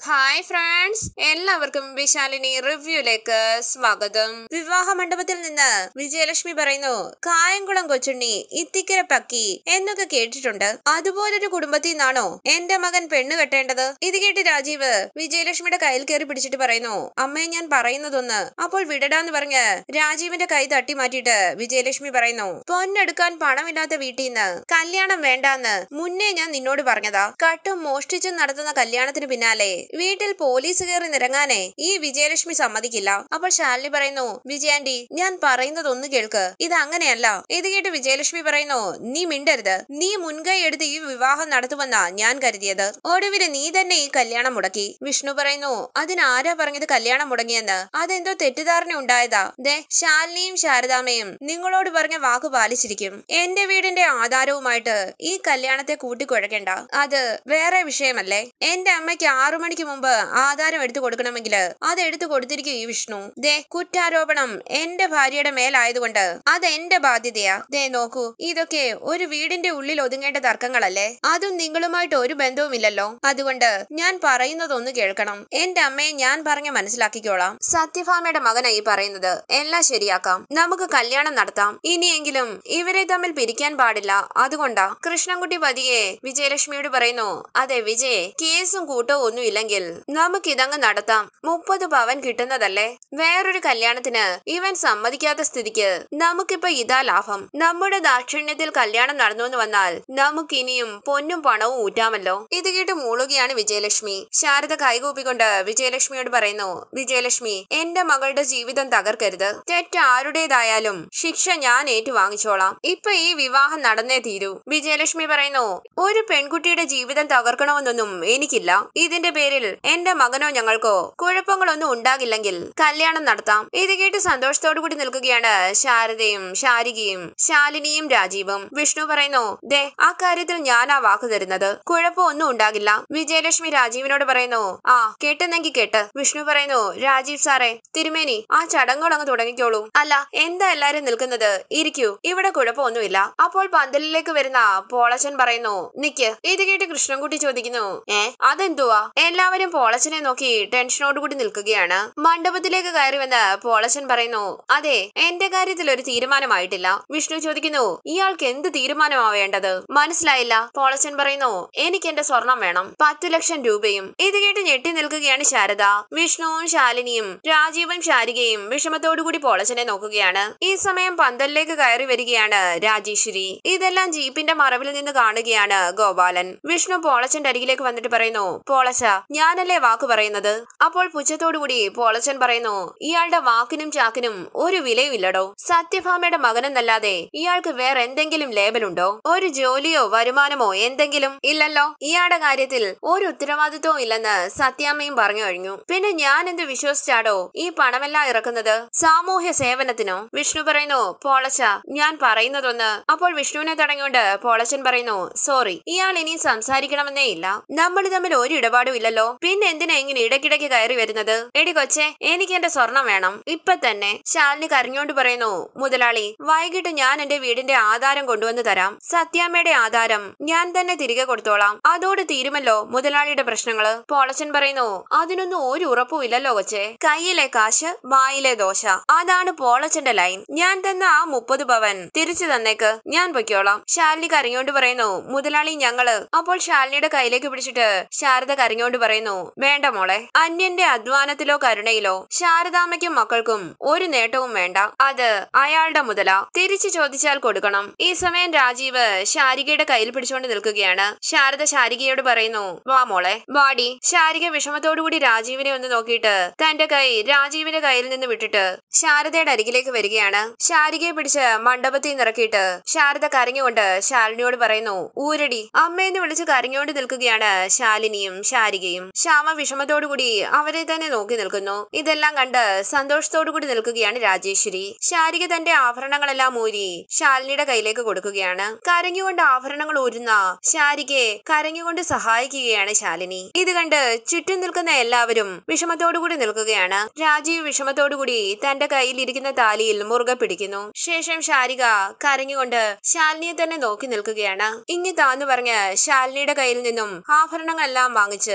hi friends എല്ലാവർക്കും വിശാലിനി റിവ്യൂലേക്ക് സ്വാഗതം വിവാഹ മണ്ഡപത്തിൽ നിന്ന് വിജയലക്ഷ്മി പറയുന്നു കായംകുളം കൊച്ചുണ്ണി ഇത്തിക്കര പക്കി എന്നൊക്കെ കേട്ടിട്ടുണ്ട് അതുപോലൊരു കുടുംബത്തിൽ നിന്നാണോ എന്റെ മകൻ പെണ്ണ് കെട്ടേണ്ടത് ഇത് കേട്ട് രാജീവ് വിജയലക്ഷ്മിയുടെ കയ്യിൽ കയറി പിടിച്ചിട്ട് പറയുന്നു അമ്മയെ ഞാൻ പറയുന്നതൊന്ന് അപ്പോൾ വിടടാന്ന് പറഞ്ഞ് രാജീവിന്റെ കൈ തട്ടി മാറ്റിയിട്ട് വിജയലക്ഷ്മി പറയുന്നു പൊന്നെടുക്കാൻ പണമില്ലാത്ത വീട്ടിൽ നിന്ന് കല്യാണം വേണ്ടാന്ന് മുന്നേ ഞാൻ നിന്നോട് പറഞ്ഞതാ കട്ടും മോഷ്ടിച്ചും നടത്തുന്ന കല്യാണത്തിന് പിന്നാലെ വീട്ടിൽ പോലീസ് കയറി നിറങ്ങാനേ ഈ വിജയലക്ഷ്മി സമ്മതിക്കില്ല അപ്പോൾ ശാലിനി പറയുന്നു വിജയാന്റി ഞാൻ പറയുന്നത് ഒന്ന് കേൾക്ക് ഇത് അങ്ങനെയല്ല ഇത് കേട്ട് വിജയലക്ഷ്മി പറയുന്നു നീ മിണ്ടരുത് നീ മുൻകൈ എടുത്ത് ഈ വിവാഹം നടത്തുമെന്നാ ഞാൻ കരുതിയത് ഒടുവില് നീ തന്നെ ഈ കല്യാണം മുടക്കി വിഷ്ണു പറയുന്നു അതിനാരാ പറഞ്ഞത് കല്യാണം മുടങ്ങിയെന്ന് അതെന്തോ തെറ്റിദ്ധാരണ ഉണ്ടായതാ ദേ ശാലിനിയും ശാരദാമയും നിങ്ങളോട് പറഞ്ഞ വാക്ക് പാലിച്ചിരിക്കും എന്റെ വീടിന്റെ ആധാരവുമായിട്ട് ഈ കല്യാണത്തെ കൂട്ടിക്കുഴക്കേണ്ട അത് വേറെ വിഷയമല്ലേ എന്റെ അമ്മയ്ക്ക് ആറു മണിക്ക് മുമ്പ് ആധാരം എടുത്തു കൊടുക്കണമെങ്കിൽ അത് എടുത്തു കൊടുത്തിരിക്കും ഈ വിഷ്ണു ദേ കുറ്റാരോപണം എന്റെ ഭാര്യയുടെ മേലായതുകൊണ്ട് അത് എന്റെ ബാധ്യതയാ ദേ നോക്കൂ ഇതൊക്കെ ഒരു വീടിന്റെ ഉള്ളിൽ ഒതുങ്ങേണ്ട തർക്കങ്ങളല്ലേ അതും നിങ്ങളുമായിട്ട് ഒരു ബന്ധവുമില്ലല്ലോ അതുകൊണ്ട് ഞാൻ പറയുന്നതൊന്ന് കേൾക്കണം എന്റെ അമ്മയെ ഞാൻ പറഞ്ഞ് മനസ്സിലാക്കിക്കോളാം സത്യഭാമയുടെ മകനായി പറയുന്നത് എല്ലാം ശരിയാക്കാം നമുക്ക് കല്യാണം നടത്താം ഇനിയെങ്കിലും ഇവരെ തമ്മിൽ പിരിക്കാൻ പാടില്ല അതുകൊണ്ടാ കൃഷ്ണൻകുട്ടി പതിയെ വിജയലക്ഷ്മിയോട് പറയുന്നു അതെ വിജയ് കേസും കൂട്ടവും ഒന്നും ഇല്ലെങ്കിൽ നമുക്കിതങ്ങ് നടത്താം മുപ്പത് പവൻ കിട്ടുന്നതല്ലേ വേറൊരു കല്യാണത്തിന് ഇവൻ സമ്മതിക്കാത്ത സ്ഥിതിക്ക് നമുക്കിപ്പോ ഇതാ ലാഭം നമ്മുടെ ദാക്ഷിണ്യത്തിൽ കല്യാണം നടന്നു എന്ന് വന്നാൽ നമുക്കിനിയും പൊന്നും പണവും ഊറ്റാമല്ലോ ഇത് കേട്ട് മൂളുകയാണ് വിജയലക്ഷ്മി ശാരദ കൈകൂപ്പിക്കൊണ്ട് വിജയലക്ഷ്മിയോട് പറയുന്നു വിജയലക്ഷ്മി എന്റെ മകളുടെ ജീവിതം തകർക്കരുത് തെറ്റ് ആരുടേതായാലും ശിക്ഷ ഞാൻ ഏറ്റുവാങ്ങിച്ചോളാം ഇപ്പൊ ഈ വിവാഹം നടന്നേ തീരൂ വിജയലക്ഷ്മി പറയുന്നു ഒരു പെൺകുട്ടിയുടെ ജീവിതം തകർക്കണമെന്നൊന്നും എനിക്കില്ല ഇതിന്റെ പേരിൽ എന്റെ മകനോ ഞങ്ങൾക്കോ കുഴപ്പങ്ങളൊന്നും ഉണ്ടാകില്ലെങ്കിൽ കല്യാണം നടത്താം ഇത് കേട്ട് സന്തോഷത്തോടു കൂടി നിൽക്കുകയാണ് ശാരദയും ശാരികയും ശാലിനിയും രാജീവും വിഷ്ണു പറയുന്നു ദേ ആ കാര്യത്തിൽ ഞാൻ ആ വാക്ക് തരുന്നത് കുഴപ്പമൊന്നും ഉണ്ടാകില്ല വിജയലക്ഷ്മി രാജീവിനോട് പറയുന്നു ആ കേട്ടെന്നെങ്കിൽ കേട്ട് വിഷ്ണു പറയുന്നു രാജീവ് സാറേ തിരുമേനി ആ ചടങ്ങുകൾ അങ്ങ് തുടങ്ങിക്കോളൂ അല്ല എന്താ എല്ലാരും നിൽക്കുന്നത് ഇരിക്കൂ ഇവിടെ കുഴപ്പമൊന്നുമില്ല അപ്പോൾ പന്തലിലേക്ക് വരുന്ന പോളച്ചൻ പറയുന്നു നിക്ക് ഇത് കേട്ട് കൃഷ്ണൻകുട്ടി ചോദിക്കുന്നു ഏ അതെന്തുവാ എല്ലാവരും പോളച്ചനെ നോക്കി ടെൻഷനോടുകൂടി നിൽക്കുകയാണ് മണ്ഡപത്തിലേക്ക് കയറി വന്ന് പോളച്ചൻ പറയുന്നു അതെ എന്റെ കാര്യത്തിൽ ഒരു തീരുമാനമായിട്ടില്ല വിഷ്ണു ചോദിക്കുന്നു ഇയാൾക്ക് എന്ത് തീരുമാനമാ വേണ്ടത് മനസ്സിലായില്ല പോളച്ചൻ പറയുന്നു എനിക്ക് എന്റെ സ്വർണം വേണം പത്തു ലക്ഷം രൂപയും ഇത് കേട്ട് ഞെട്ടി നിൽക്കുകയാണ് ശാരദ വിഷ്ണുവും ശാലിനിയും രാജീവും ശാരികയും വിഷമത്തോടുകൂടി പോളച്ചനെ നോക്കുകയാണ് ഈ സമയം പന്തലിലേക്ക് കയറി വരികയാണ് രാജേശ്വരി ഇതെല്ലാം ജീപ്പിന്റെ മറവിൽ നിന്ന് കാണുകയാണ് ഗോപാലൻ വിഷ്ണു പോളച്ചന്റെ അരികിലേക്ക് വന്നിട്ട് പറയുന്നു പോളച്ച ഞാനല്ലേ വാക്ക് പറയുന്നത് അപ്പോൾ പുച്ഛത്തോടുകൂടി പോളച്ചൻ പറയുന്നു ഇയാളുടെ വാക്കിനും ചാക്കിനും ഒരു വിലയും ഇല്ലടോ സത്യഭാമയുടെ മകനെന്നല്ലാതെ ഇയാൾക്ക് വേറെ എന്തെങ്കിലും ലേബലുണ്ടോ ഒരു ജോലിയോ വരുമാനമോ എന്തെങ്കിലും ഇല്ലല്ലോ ഇയാളുടെ കാര്യത്തിൽ ഒരു ഉത്തരവാദിത്വവും ഇല്ലെന്ന് സത്യാമ്മയും പറഞ്ഞു കഴിഞ്ഞു പിന്നെ ഞാൻ എന്ത് വിശ്വസിച്ചാടോ ഈ പണമെല്ലാം ഇറക്കുന്നത് സാമൂഹ്യ സേവനത്തിനോ വിഷ്ണു പറയുന്നു പോളച്ച ഞാൻ പറയുന്നതൊന്ന് അപ്പോൾ വിഷ്ണുവിനെ തടഞ്ഞുകൊണ്ട് പോളച്ചൻ പറയുന്നു സോറി ഇയാൾ ഇനി സംസാരിക്കണമെന്നേ ഇല്ല നമ്മൾ തമ്മിൽ ഒരു ഇടപാടും ഇല്ലല്ലോ പിന്നെ എന്തിനാ ഇങ്ങനെ ഇടയ്ക്കിടയ്ക്ക് കയറി വരുന്നത് എടി കൊച്ചെ എനിക്ക് എന്റെ സ്വർണം വേണം ഇപ്പൊ തന്നെ ശാലിനി കരഞ്ഞോണ്ട് പറയുന്നു മുതലാളി വൈകിട്ട് ഞാൻ എന്റെ വീടിന്റെ ആധാരം കൊണ്ടുവന്ന് തരാം സത്യാമ്മയുടെ ആധാരം ഞാൻ തന്നെ തിരികെ കൊടുത്തോളാം അതോട് തീരുമല്ലോ മുതലാളിയുടെ പ്രശ്നങ്ങള് പോളച്ചൻ പറയുന്നു അതിനൊന്നും ഒരു ഉറപ്പും ഇല്ലല്ലോ കൊച്ചെ കയ്യിലെ കാശ് വായിലെ ദോശ അതാണ് പോളച്ചന്റെ ലൈൻ ഞാൻ തന്ന ആ മുപ്പത് പവൻ തിരിച്ചു തന്നേക്ക് ഞാൻ പൊയ്ക്കോളാം ശാലിനി കരഞ്ഞോണ്ട് പറയുന്നു മുതലാളി ഞങ്ങള് അപ്പോൾ ശാലിനിയുടെ കയ്യിലേക്ക് പിടിച്ചിട്ട് ശാരദ കരഞ്ഞോണ്ട് പറയുന്നു വേണ്ട മോളെ അന്യന്റെ അധ്വാനത്തിലോ കരുണയിലോ ശാരദാമ്മയ്ക്കും മക്കൾക്കും ഒരു നേട്ടവും വേണ്ട അത് അയാളുടെ മുതല തിരിച്ചു ചോദിച്ചാൽ കൊടുക്കണം ഈ സമയം രാജീവ് ശാരികയുടെ കയ്യിൽ പിടിച്ചുകൊണ്ട് നിൽക്കുകയാണ് ശാരദ ശാരികയോട് പറയുന്നു വാ മോളെ വാടി ശാരിക വിഷമത്തോടുകൂടി രാജീവിനെ ഒന്ന് നോക്കിയിട്ട് തന്റെ കൈ രാജീവിന്റെ കയ്യിൽ നിന്ന് വിട്ടിട്ട് ശാരദയുടെ അരികിലേക്ക് വരികയാണ് ശാരികയെ പിടിച്ച് മണ്ഡപത്തിൽ നിറക്കിയിട്ട് ശാരദ കരഞ്ഞുകൊണ്ട് ശാലിനിയോട് പറയുന്നു ഊരടി അമ്മയെന്ന് വിളിച്ച് കരഞ്ഞുകൊണ്ട് നിൽക്കുകയാണ് ശാലിനിയും ശാരികയും ശ്യാമ വിഷമത്തോടുകൂടി അവരെ തന്നെ നോക്കി നിൽക്കുന്നു ഇതെല്ലാം കണ്ട് സന്തോഷത്തോടുകൂടി നിൽക്കുകയാണ് രാജേശ്വരി ശാരിക തന്റെ ആഭരണങ്ങളെല്ലാം ഊരി ശാലിനിയുടെ കയ്യിലേക്ക് കൊടുക്കുകയാണ് കരഞ്ഞുകൊണ്ട് ആഭരണങ്ങൾ ഊരുന്ന ശാരികയെ കരഞ്ഞുകൊണ്ട് സഹായിക്കുകയാണ് ശാലിനി ഇത് കണ്ട് ചുറ്റും നിൽക്കുന്ന എല്ലാവരും വിഷമത്തോടുകൂടി നിൽക്കുകയാണ് രാജീവ് വിഷമത്തോടുകൂടി തന്റെ കയ്യിൽ ഇരിക്കുന്ന താലിയിൽ മുറുകെ പിടിക്കുന്നു ശേഷം ശാരിക കരഞ്ഞുകൊണ്ട് ശാലിനിയെ തന്നെ നോക്കി നിൽക്കുകയാണ് ഇങ്ങി താന്നു പറഞ്ഞ് ശാലിനിയുടെ കയ്യിൽ നിന്നും ആഭരണങ്ങളെല്ലാം വാങ്ങിച്ച് പോള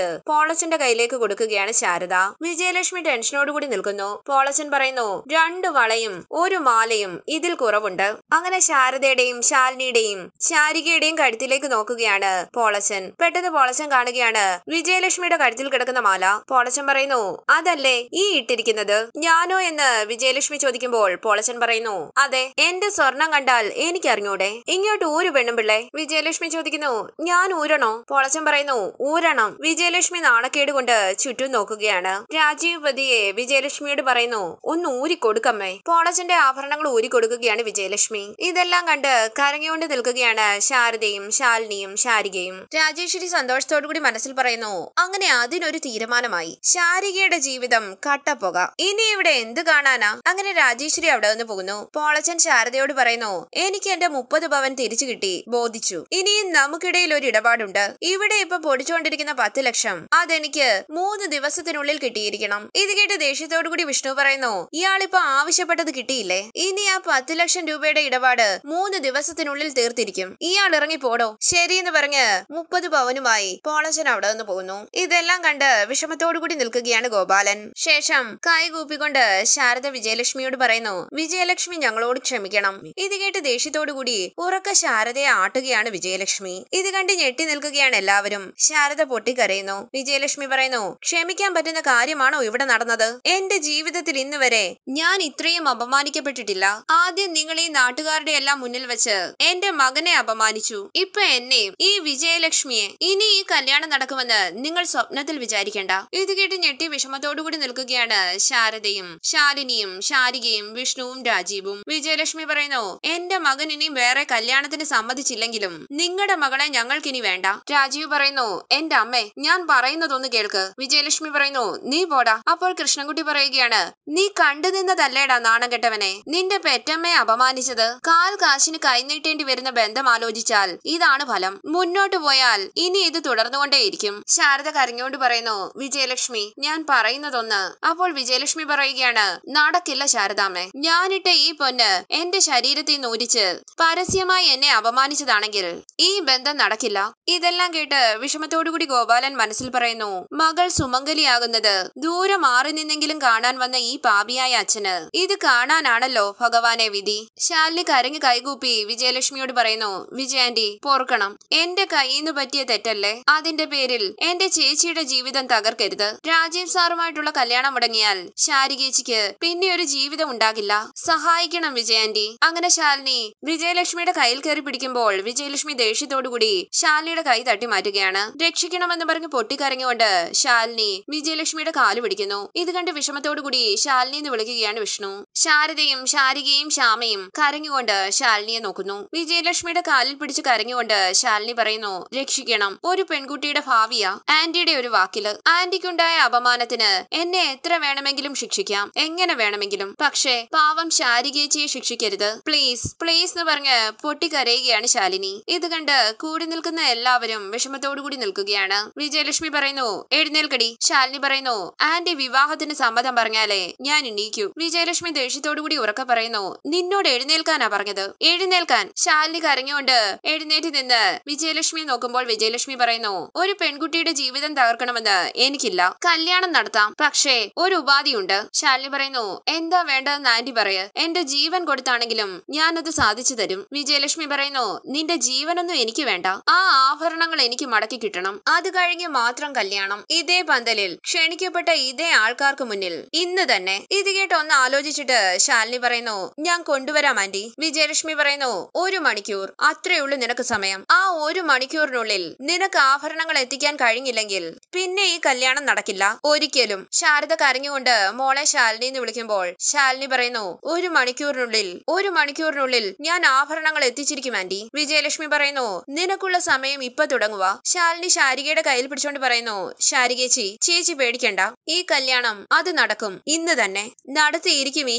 പോളച്ചന്റെ കയ്യിലേക്ക് കൊടുക്കുകയാണ് ശാരദ വിജയലക്ഷ്മി ടെൻഷനോടുകൂടി നിൽക്കുന്നു പോളച്ചൻ പറയുന്നു രണ്ടു വളയും ഒരു മാലയും ഇതിൽ കുറവുണ്ട് അങ്ങനെ ശാരദയുടെയും ശാലിനിയുടെയും ശാരികയുടെയും കഴുത്തിലേക്ക് നോക്കുകയാണ് പോളച്ചൻ പെട്ടെന്ന് പോളച്ചൻ കാണുകയാണ് വിജയലക്ഷ്മിയുടെ കഴുത്തിൽ കിടക്കുന്ന മാല പോളച്ചൻ പറയുന്നു അതല്ലേ ഈ ഇട്ടിരിക്കുന്നത് ഞാനോ എന്ന് വിജയലക്ഷ്മി ചോദിക്കുമ്പോൾ പോളച്ചൻ പറയുന്നു അതെ എന്റെ സ്വർണം കണ്ടാൽ എനിക്കറിഞ്ഞൂടെ ഇങ്ങോട്ട് ഊരു പെണ്ണും പിള്ളേ വിജയലക്ഷ്മി ചോദിക്കുന്നു ഞാൻ ഊരണോ പോളച്ചൻ പറയുന്നു ഊരണം വിജയലക്ഷ്മി നാണക്കേട് കൊണ്ട് ചുറ്റും നോക്കുകയാണ് രാജീവ് പതിയെ വിജയലക്ഷ്മിയോട് പറയുന്നു ഒന്ന് ഊരി കൊടുക്കമ്മേ പോളച്ചന്റെ ആഭരണങ്ങൾ ഊരി കൊടുക്കുകയാണ് വിജയലക്ഷ്മി ഇതെല്ലാം കണ്ട് കരങ്ങിക്കൊണ്ട് നിൽക്കുകയാണ് ശാരദയും ശാലിനിയും ശാരികയും രാജേശ്വരി സന്തോഷത്തോടു കൂടി മനസ്സിൽ പറയുന്നു അങ്ങനെ അതിനൊരു തീരുമാനമായി ശാരികയുടെ ജീവിതം കട്ടപ്പുക ഇനി ഇവിടെ എന്ത് കാണാനാ അങ്ങനെ രാജേശ്വരി അവിടെ നിന്ന് പോകുന്നു പോളച്ചൻ ശാരദയോട് പറയുന്നു എനിക്ക് എന്റെ മുപ്പത് പവൻ തിരിച്ചു കിട്ടി ബോധിച്ചു ഇനിയും നമുക്കിടയിൽ ഒരു ഇടപാടുണ്ട് ഇവിടെ ഇപ്പൊ പൊടിച്ചുകൊണ്ടിരിക്കുന്ന പത്ത് ലക്ഷം അതെനിക്ക് മൂന്ന് ദിവസത്തിനുള്ളിൽ കിട്ടിയിരിക്കണം ഇത് കേട്ട് ദേഷ്യത്തോടു കൂടി വിഷ്ണു പറയുന്നു ഇയാളിപ്പോ ആവശ്യപ്പെട്ടത് കിട്ടിയില്ലേ ഇനി ആ പത്ത് ലക്ഷം രൂപയുടെ ഇടപാട് മൂന്ന് ദിവസത്തിനുള്ളിൽ തീർത്തിരിക്കും ഇയാൾ ഇറങ്ങി പോടോ ശരിയെന്ന് പറഞ്ഞ് മുപ്പത് പവനുമായി പോളച്ചൻ അവിടെ നിന്ന് പോകുന്നു ഇതെല്ലാം കണ്ട് വിഷമത്തോടു കൂടി നിൽക്കുകയാണ് ഗോപാലൻ ശേഷം കൈ കൂപ്പിക്കൊണ്ട് ശാരദ വിജയലക്ഷ്മിയോട് പറയുന്നു വിജയലക്ഷ്മി ഞങ്ങളോട് ക്ഷമിക്കണം ഇത് കേട്ട് ദേഷ്യത്തോടു കൂടി ഉറക്ക ശാരദയെ ആട്ടുകയാണ് വിജയലക്ഷ്മി ഇത് കണ്ട് ഞെട്ടി നിൽക്കുകയാണ് എല്ലാവരും ശാരദ പൊട്ടിക്കരയുന്നു വിജയലക്ഷ്മി പറയുന്നു ക്ഷമിക്കാൻ പറ്റുന്ന കാര്യമാണോ ഇവിടെ നടന്നത് എന്റെ ജീവിതത്തിൽ ഇന്ന് വരെ ഞാൻ ഇത്രയും അപമാനിക്കപ്പെട്ടിട്ടില്ല ആദ്യം നിങ്ങൾ ഈ നാട്ടുകാരുടെ എല്ലാം മുന്നിൽ വെച്ച് എന്റെ മകനെ അപമാനിച്ചു ഇപ്പൊ എന്നെയും ഈ വിജയലക്ഷ്മിയെ ഇനി ഈ കല്യാണം നടക്കുമെന്ന് നിങ്ങൾ സ്വപ്നത്തിൽ വിചാരിക്കേണ്ട ഇത് കേട്ട് ഞെട്ടി വിഷമത്തോടുകൂടി നിൽക്കുകയാണ് ശാരദയും ശാലിനിയും ശാരികയും വിഷ്ണുവും രാജീവും വിജയലക്ഷ്മി പറയുന്നു എന്റെ മകൻ ഇനി വേറെ കല്യാണത്തിന് സമ്മതിച്ചില്ലെങ്കിലും നിങ്ങളുടെ മകളെ ഞങ്ങൾക്കിനി വേണ്ട രാജീവ് പറയുന്നു എന്റെ അമ്മേ ഞാൻ പറയുന്നതൊന്ന് കേൾക്ക് വിജയലക്ഷ്മി പറയുന്നു നീ പോടാ അപ്പോൾ കൃഷ്ണൻകുട്ടി പറയുകയാണ് നീ കണ്ടു നിന്നതല്ലേടാ നാണം കെട്ടവനെ നിന്റെ പെറ്റമ്മയെ അപമാനിച്ചത് കാൽ കാശിന് കൈനീട്ടേണ്ടി വരുന്ന ബന്ധം ആലോചിച്ചാൽ ഇതാണ് ഫലം മുന്നോട്ട് പോയാൽ ഇനി ഇത് തുടർന്നുകൊണ്ടേയിരിക്കും ശാരദ കരഞ്ഞോണ്ട് പറയുന്നു വിജയലക്ഷ്മി ഞാൻ പറയുന്നതൊന്ന് അപ്പോൾ വിജയലക്ഷ്മി പറയുകയാണ് നടക്കില്ല ശാരദാമ്മേ ഞാനിട്ട ഈ പൊന്ന് എന്റെ ശരീരത്തിൽ നിന്ന് ഊരിച്ച് പരസ്യമായി എന്നെ അപമാനിച്ചതാണെങ്കിൽ ഈ ബന്ധം നടക്കില്ല ഇതെല്ലാം കേട്ട് വിഷമത്തോടുകൂടി ഗോപാലൻ മനസ്സിൽ പറയുന്നു മകൾ സുമംഗലിയാകുന്നത് ദൂരെ മാറി നിന്നെങ്കിലും കാണാൻ വന്ന ഈ പാപിയായ അച്ഛന് ഇത് കാണാനാണല്ലോ ഭഗവാനെ വിധി ശാലിനി കരഞ്ഞു കൈകൂപ്പി വിജയലക്ഷ്മിയോട് പറയുന്നു വിജയാന്റി പോർക്കണം എന്റെ കയ്യിന്ന് പറ്റിയ തെറ്റല്ലേ അതിന്റെ പേരിൽ എന്റെ ചേച്ചിയുടെ ജീവിതം തകർക്കരുത് രാജീവ് സാറുമായിട്ടുള്ള കല്യാണം മുടങ്ങിയാൽ ശാരികേച്ചിക്ക് പിന്നെ ഒരു ജീവിതം ഉണ്ടാകില്ല സഹായിക്കണം വിജയാന്റി അങ്ങനെ ശാലിനി വിജയലക്ഷ്മിയുടെ കയ്യിൽ കയറി പിടിക്കുമ്പോൾ വിജയലക്ഷ്മി ദേഷ്യത്തോടുകൂടി ശാലിനിയുടെ കൈ തട്ടി മാറ്റുകയാണ് രക്ഷിക്കണമെന്ന് പറഞ്ഞ് പൊട്ടിക്കരഞ്ഞുകൊണ്ട് ശാലിനി വിജയലക്ഷ്മിയുടെ കാല് പിടിക്കുന്നു ഇത് കണ്ട് വിഷമത്തോടുകൂടി ശാലിനി എന്ന് വിളിക്കുകയാണ് വിഷ്ണു ശാരദയും ശാരികയും ശ്യാമയും കരഞ്ഞുകൊണ്ട് ശാലിനിയെ നോക്കുന്നു വിജയലക്ഷ്മിയുടെ കാലിൽ പിടിച്ച് കരഞ്ഞുകൊണ്ട് ശാലിനി പറയുന്നു രക്ഷിക്കണം ഒരു പെൺകുട്ടിയുടെ ഭാവിയ ആന്റിയുടെ ഒരു വാക്കില് ആന്റിക്കുണ്ടായ അപമാനത്തിന് എന്നെ എത്ര വേണമെങ്കിലും ശിക്ഷിക്കാം എങ്ങനെ വേണമെങ്കിലും പക്ഷേ പാവം ശാരികേച്ചിയെ ശിക്ഷിക്കരുത് പ്ലീസ് പ്ലീസ് എന്ന് പറഞ്ഞ് പൊട്ടിക്കരയുകയാണ് ശാലിനി ഇത് കണ്ട് കൂടി നിൽക്കുന്ന എല്ലാവരും വിഷമത്തോടുകൂടി നിൽക്കുകയാണ് വിജയലക്ഷ്മി പറയുന്നു എഴുന്നേൽക്കടി ശാലിനി പറയുന്നു ആന്റി വിവാഹത്തിന് സമ്മതം പറഞ്ഞാലേ ഞാൻ എണീക്കൂ വിജയലക്ഷ്മി ദേഷ്യത്തോടുകൂടി ഉറക്കെ പറയുന്നു നിന്നോട് എഴുന്നേൽക്കാനാ പറഞ്ഞത് എഴുന്നേൽക്കാൻ ശാലിനി കരഞ്ഞുകൊണ്ട് എഴുന്നേറ്റ് നിന്ന് വിജയലക്ഷ്മിയെ നോക്കുമ്പോൾ വിജയലക്ഷ്മി പറയുന്നു ഒരു പെൺകുട്ടിയുടെ ജീവിതം തകർക്കണമെന്ന് എനിക്കില്ല കല്യാണം നടത്താം പക്ഷേ ഒരു ഉപാധിയുണ്ട് ശാലിനി പറയുന്നു എന്താ വേണ്ടതെന്ന് ആന്റി പറയ എന്റെ ജീവൻ കൊടുത്താണെങ്കിലും ഞാനത് സാധിച്ചു തരും വിജയലക്ഷ്മി പറയുന്നു നിന്റെ ജീവനൊന്നും എനിക്ക് വേണ്ട ആ ആഭരണങ്ങൾ എനിക്ക് മടക്കി കിട്ടണം അത് കഴിഞ്ഞ് മാത്രം കല്യാണം ഇതേ പന്തലിൽ ക്ഷണിക്കപ്പെട്ട ഇതേ ആൾക്കാർക്ക് മുന്നിൽ ഇന്ന് തന്നെ ഇത് കേട്ട് ഒന്ന് ആലോചിച്ചിട്ട് ശാലിനി പറയുന്നു ഞാൻ കൊണ്ടുവരാം ആന്റി വിജയലക്ഷ്മി പറയുന്നു ഒരു മണിക്കൂർ അത്രേ ഉള്ളൂ നിനക്ക് സമയം ആ ഒരു മണിക്കൂറിനുള്ളിൽ നിനക്ക് ആഭരണങ്ങൾ എത്തിക്കാൻ കഴിഞ്ഞില്ലെങ്കിൽ പിന്നെ ഈ കല്യാണം നടക്കില്ല ഒരിക്കലും ശാരദ കരഞ്ഞുകൊണ്ട് മോളെ ശാലിനി എന്ന് വിളിക്കുമ്പോൾ ശാലിനി പറയുന്നു ഒരു മണിക്കൂറിനുള്ളിൽ ഒരു മണിക്കൂറിനുള്ളിൽ ഞാൻ ആഭരണങ്ങൾ എത്തിച്ചിരിക്കും ആന്റി വിജയലക്ഷ്മി പറയുന്നു നിനക്കുള്ള സമയം ഇപ്പൊ തുടങ്ങുക ശാലിനി ശാരികയുടെ കയ്യിൽ പിടിച്ചോണ്ട് പറയുന്നു ശാരികേച്ചി ചേച്ചി പേടിക്കണ്ട ഈ കല്യാണം അത് നടക്കും ഇന്ന് തന്നെ നടത്തിയിരിക്കും ഈ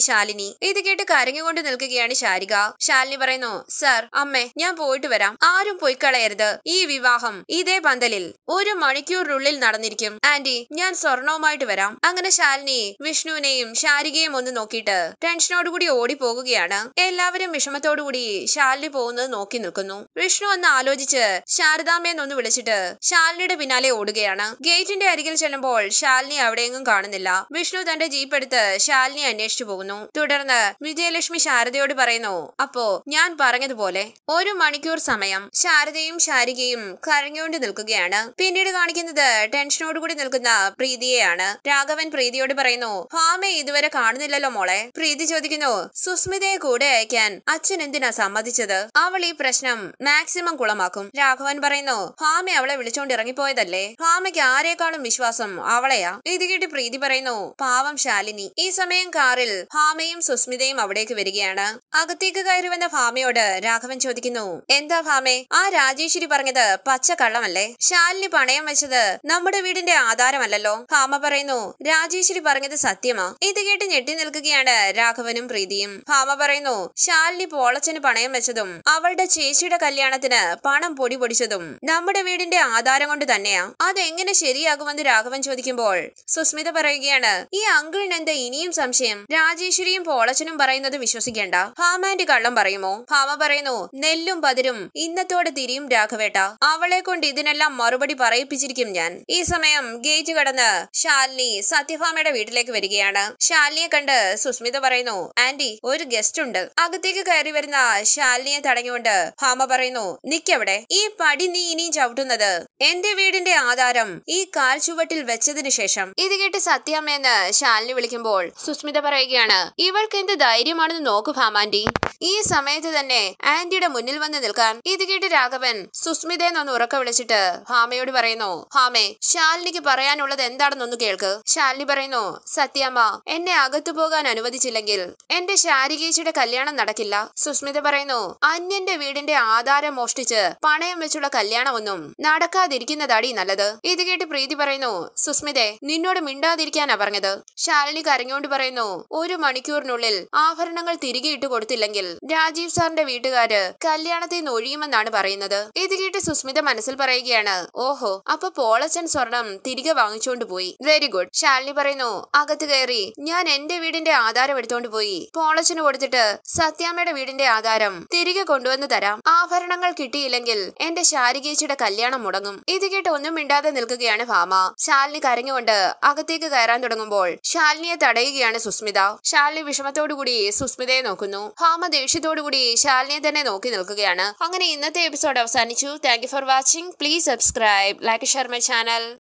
ശാലിനി ഇത് കേട്ട് കരഞ്ഞുകൊണ്ട് നിൽക്കുകയാണ് ശാരിക ശാലിനി പറയുന്നു സർ അമ്മേ ഞാൻ പോയിട്ട് വരാം ആരും പോയി കളയരുത് ഈ വിവാഹം ഇതേ പന്തലിൽ ഒരു മണിക്കൂറിനുള്ളിൽ നടന്നിരിക്കും ആന്റി ഞാൻ സ്വർണവുമായിട്ട് വരാം അങ്ങനെ ശാലിനി വിഷ്ണുവിനെയും ശാരികയും ഒന്ന് നോക്കിയിട്ട് ടെൻഷനോടുകൂടി ഓടി പോകുകയാണ് എല്ലാവരും വിഷമത്തോടുകൂടി ശാലിനി പോകുന്നത് നോക്കി നിൽക്കുന്നു വിഷ്ണു ഒന്ന് ആലോചിച്ച് ശാരദാമ്മയെന്ന് ഒന്ന് വിളിച്ചിട്ട് ശാലിനിയുടെ പിന്നാലെ ഓടുകയാണ് ഗേറ്റിന്റെ അരികിൽ ചെല്ലുമ്പോൾ ശാലിനി അവിടെയെങ്ങും കാണുന്നില്ല വിഷ്ണു തന്റെ ജീപ്പ് എടുത്ത് ശാലിനി അന്വേഷിച്ചു പോകുന്നു തുടർന്ന് വിജയലക്ഷ്മി ശാരദയോട് പറയുന്നു അപ്പോ ഞാൻ പറഞ്ഞതുപോലെ ഒരു മണിക്കൂർ സമയം ശാരദയും ശാരികയും കരഞ്ഞുകൊണ്ട് നിൽക്കുകയാണ് പിന്നീട് കാണിക്കുന്നത് ടെൻഷനോടുകൂടി നിൽക്കുന്ന പ്രീതിയെയാണ് രാഘവൻ പ്രീതിയോട് പറയുന്നു ഭാമയെ ഇതുവരെ കാണുന്നില്ലല്ലോ മോളെ പ്രീതി ചോദിക്കുന്നു സുസ്മിതയെ കൂടെ അയക്കാൻ അച്ഛൻ എന്തിനാ സമ്മതിച്ചത് അവൾ ഈ പ്രശ്നം മാക്സിമം കുളമാക്കും രാഘവൻ പറയുന്നു ഭാമ അവളെ വിളിച്ചോണ്ട് ഇറങ്ങിപ്പോയതല്ലേ ഭാമയ്ക്ക് ആരെക്കാളും വിശ്വാസം അവളെയാ ഇത് കേട്ട് പ്രീതി പറയുന്നു പാവം ശാലിനി ഈ സമയം കാറിൽ ഭാമയും സുസ്മിതയും അവിടേക്ക് വരികയാണ് അകത്തേക്ക് കയറി വന്ന ഭാമയോട് രാഘവൻ ചോദിക്കുന്നു എന്താ ഭാമേ ആ രാജേശ്വരി പറഞ്ഞത് പച്ച കള്ളമല്ലേ ശാലിനി പണയം വെച്ചത് നമ്മുടെ വീടിന്റെ ആധാരമല്ലല്ലോ ഭാമ പറയുന്നു രാജേശ്വരി പറഞ്ഞത് സത്യമാ ഇത് കേട്ട് ഞെട്ടി നിൽക്കുകയാണ് രാഘവനും പ്രീതിയും ഭാമ പറയുന്നു ശാലിനി പോളച്ചന് പണയം വെച്ചതും അവളുടെ ചേച്ചിയുടെ കല്യാണത്തിന് പണം പൊടി പൊടിച്ചതും നമ്മുടെ വീടിന്റെ ആധാരം കൊണ്ട് തന്നെയാ അതെങ്ങനെ ശരിയാകുമെന്ന് രാഘവൻ ചോദിക്കുമ്പോൾ സുസ്മിത പറയുകയാണ് ഈ അങ്കിളിന് എന്താ ഇനിയും സംശയം രാജേശ്വരിയും പോളച്ചനും പറയുന്നത് വിശ്വസിക്കേണ്ട ഭാമാന്റെ കള്ളം പറയുമോ ഭാമ പറയുന്നു നെല്ലും പതിരും ഇന്നത്തോടെ തിരിയും രാഘവേട്ട അവളെ കൊണ്ട് ഇതിനെല്ലാം മറുപടി പറയിപ്പിച്ചിരിക്കും ഞാൻ ഈ സമയം ഗേറ്റ് കടന്ന് ശാലിനി സത്യഭാമയുടെ വീട്ടിലേക്ക് വരികയാണ് ശാലിനിയെ കണ്ട് സുസ്മിത പറയുന്നു ആന്റി ഒരു ഗസ്റ്റ് ഉണ്ട് അകത്തേക്ക് കയറി വരുന്ന ശാലിനിയെ തടഞ്ഞുകൊണ്ട് ഭാമ പറയുന്നു നിക്കവിടെ ഈ പടി നീ ഇനിയും ചവിട്ടുന്നത് എന്റെ വീടിന്റെ ആധാരം ഈ കാൽ ചുവട്ടിൽ വെച്ചതിന് ശേഷം ഇത് കേട്ട് സത്യാമ്മയെന്ന് ശാലിനി വിളിക്കുമ്പോൾ സുസ്മിത പറയുകയാണ് ഇവൾക്ക് എന്ത് ധൈര്യമാണെന്ന് നോക്കു ഭാമാന്റി ഈ സമയത്ത് തന്നെ ആന്റിയുടെ മുന്നിൽ വന്ന് നിൽക്കാൻ ഇത് കേട്ട് രാഘവൻ സുസ്മിതയെന്നൊന്ന് ഉറക്ക വിളിച്ചിട്ട് ഭാമയോട് പറയുന്നു ഭാമേ ശാലിനിക്ക് പറയാനുള്ളത് എന്താണെന്നൊന്ന് കേൾക്ക് ശാലിനി പറയുന്നു സത്യാമ്മ എന്നെ അകത്തു പോകാൻ അനുവദിച്ചില്ലെങ്കിൽ എന്റെ ശാരികേച്ചിയുടെ കല്യാണം നടക്കില്ല സുസ്മിത പറയുന്നു അന്യന്റെ വീടിന്റെ ആധാരം മോഷ്ടിച്ച് പണയം വെച്ചുള്ള കല്യാണമൊന്നും നടക്കാതിരിക്കുന്നതാടി നല്ലത് ഇത് കേട്ട് പ്രീതി പറയുന്നു സുസ്മിതെ നിന്നോട് മിണ്ടാതിരിക്കാനാ പറഞ്ഞത് ശാലിനി കരഞ്ഞുകൊണ്ട് പറയുന്നു ഒരു മണിക്കൂറിനുള്ളിൽ ആഭരണങ്ങൾ തിരികെ ഇട്ട് കൊടുത്തില്ലെങ്കിൽ രാജീവ് സാറിന്റെ വീട്ടുകാര് കല്യാണത്തിൽ നിന്ന് ഒഴിയുമെന്നാണ് പറയുന്നത് ഇത് കേട്ട് സുസ്മിത മനസ്സിൽ പറയുകയാണ് ഓഹോ അപ്പൊ പോളച്ചൻ സ്വർണം തിരികെ വാങ്ങിച്ചുകൊണ്ട് പോയി വെരി ഗുഡ് ശാലിനി പറയുന്നു അകത്ത് കയറി ഞാൻ എന്റെ വീടിന്റെ ആധാരം എടുത്തോണ്ട് പോയി പോളച്ചന് കൊടുത്തിട്ട് സത്യാമ്മയുടെ വീടിന്റെ ആധാരം തിരികെ കൊണ്ടുവന്ന് തരാം ആഭരണങ്ങൾ കിട്ടിയില്ലെങ്കിൽ എന്റെ ശാരികേച്ചിയുടെ കല്യാണം മുടങ്ങും ഇത് കേട്ട് ഒന്നും മിണ്ടാതെ നിൽക്കുകയാണ് ഭാമ ശാലിനി കരഞ്ഞുകൊണ്ട് അകത്തേക്ക് കയറാൻ തുടങ്ങുമ്പോൾ ശാലിനിയെ തടയുകയാണ് സുസ്മിത ശാലിനി വിഷമത്തോടുകൂടി സുസ്മിതയെ നോക്കുന്നു ഭാമ ദേഷ്യത്തോടുകൂടി ശാലിനിയെ തന്നെ നോക്കി നിൽക്കുകയാണ് അങ്ങനെ ഇന്നത്തെ എപ്പിസോഡ് അവസാനിച്ചു thank you for watching please subscribe like share my channel